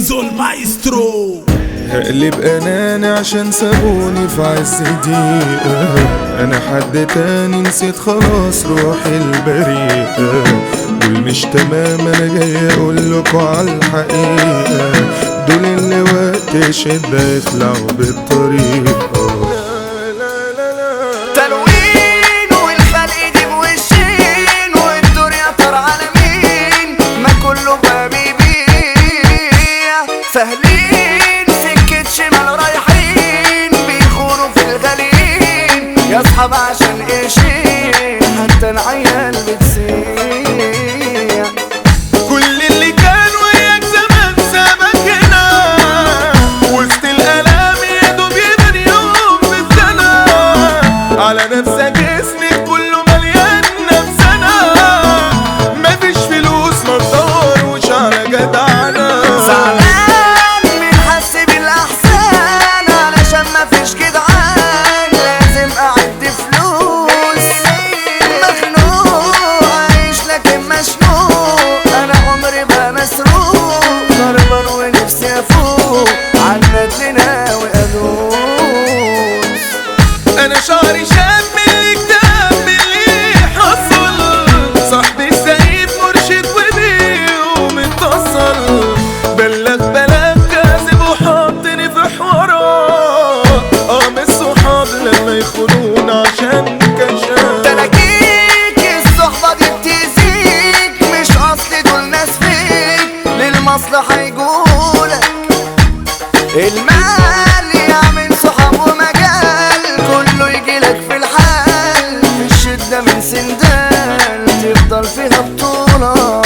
زيزو المايسترو هقلب اناني عشان سابوني في عز دقيقة انا حد تاني نسيت خلاص روحي البريئة دول مش تمام انا جاي اقول لكم على الحقيقة دول اللي وقت شدة يخلعوا بالطريقة تلوين والخلق يجيب وشين والدنيا ترى على مين ما كله بقى بيبيع سهلين سكة شمال رايحين بيخونوا في الغاليين يا اصحاب عشان قرشين حتى العيال بتسيع كل اللي كان وياك زمان سابك هنا وسط الالام يا دوب يبان يوم بالسنه على نفسك اسمك كله مليان نفسنا مفيش فلوس ما تدوروش على جدعنا زعلان من حس بالاحسان علشان مفيش جدعان لازم اعد فلوس مخنوق عايش لكن مشنوق انا عمري بقى مسروق هربان ونفسي افوق عن ندلنا وادوس انا شعري شاب من الكتاب من اللي حصل صاحبي السيف مرشد وبيه متصل بلغ بلغ كاذب وحاطني في حوارات اه من الصحاب لما يخونون عشان كشاف تلاقيك الصحبة دي بتزيد مش أصل دول ناس فيك للمصلحة يقولك المال يعمل صحاب ومجال كله يجيلك في الحال في الشدة من سندال تفضل فيها بطولة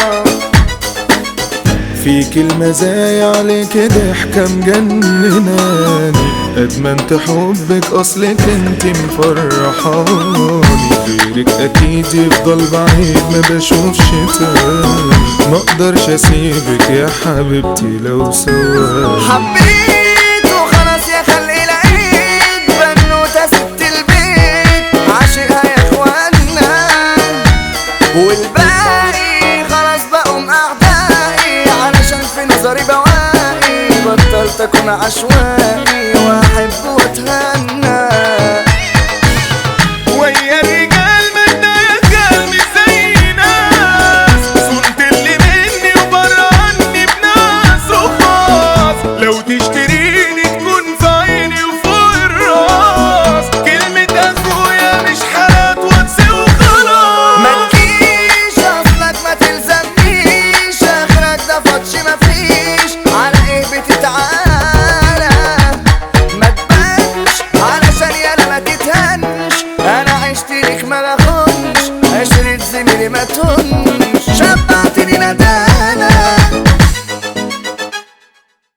فيك المزايا عليك ضحكة مجنناني أدمنت حبك أصلك انت مفرحاني غيرك أكيد يفضل بعيد ما بشوفش تاني ما اقدرش اسيبك يا حبيبتي لو سواني حبيت وخلاص يا خلق العيد بنوتة ست البيت عاشقها يا اخوانا والباقي خلاص بقوا اعدائي علشان في نظري بواقي بطلت اكون عشوائي واحب واتهنى ويا الرجال منا يا قلبي زي ناس صنت اللي مني وبره عني بناس وخاص لو تشتريني تكون في عيني وفوق الراس كلمة اخويا مش حالات واتس وخلاص ما تجيش اصلك ما تلزمنيش اخرك ده فتش مفيش على ايه بتتعالى ما تبانش علشان يالا ما تتهنش انا عشت ليك ما بخونش عشرة زميلي ما تهونش